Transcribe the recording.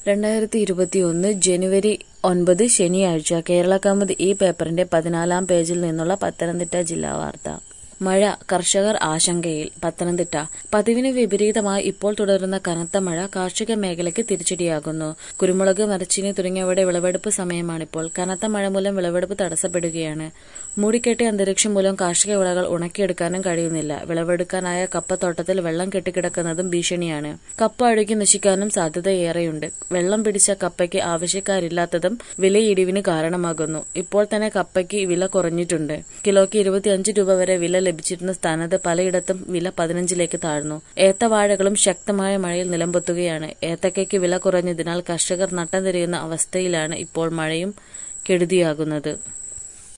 രണ്ടായിരത്തി ഇരുപത്തിയൊന്ന് ജനുവരി ഒൻപത് ശനിയാഴ്ച കേരളകൗമുദി ഈ പേപ്പറിന്റെ പതിനാലാം പേജിൽ നിന്നുള്ള പത്തനംതിട്ട ജില്ലാ വാർത്ത മഴ കർഷകർ ആശങ്കയിൽ പത്തനംതിട്ട പതിവിന് വിപരീതമായി ഇപ്പോൾ തുടരുന്ന കനത്ത മഴ കാർഷിക മേഖലയ്ക്ക് തിരിച്ചടിയാകുന്നു കുരുമുളക് മരച്ചീനി തുടങ്ങിയവയുടെ വിളവെടുപ്പ് സമയമാണിപ്പോൾ കനത്ത മഴ മൂലം വിളവെടുപ്പ് തടസ്സപ്പെടുകയാണ് മൂടിക്കെട്ടിയ അന്തരീക്ഷം മൂലം കാർഷിക വിളകൾ ഉണക്കിയെടുക്കാനും കഴിയുന്നില്ല വിളവെടുക്കാനായ കപ്പത്തോട്ടത്തിൽ വെള്ളം കെട്ടിക്കിടക്കുന്നതും ഭീഷണിയാണ് കപ്പ അഴുകി നശിക്കാനും സാധ്യതയേറെയുണ്ട് വെള്ളം പിടിച്ച കപ്പയ്ക്ക് ആവശ്യക്കാരില്ലാത്തതും വിലയിടിവിന് കാരണമാകുന്നു ഇപ്പോൾ തന്നെ കപ്പയ്ക്ക് വില കുറഞ്ഞിട്ടുണ്ട് കിലോയ്ക്ക് ഇരുപത്തിയഞ്ച് രൂപ വരെ വില ലഭിച്ചിരുന്ന സ്ഥാനത്ത് പലയിടത്തും വില പതിനഞ്ചിലേക്ക് താഴ്ന്നു ഏത്തവാഴകളും ശക്തമായ മഴയിൽ നിലംപൊത്തുകയാണ് ഏത്തക്കയ്ക്ക് വില കുറഞ്ഞതിനാൽ കർഷകർ നട്ടം തിരിയുന്ന അവസ്ഥയിലാണ് ഇപ്പോൾ മഴയും കെടുതിയാകുന്നത്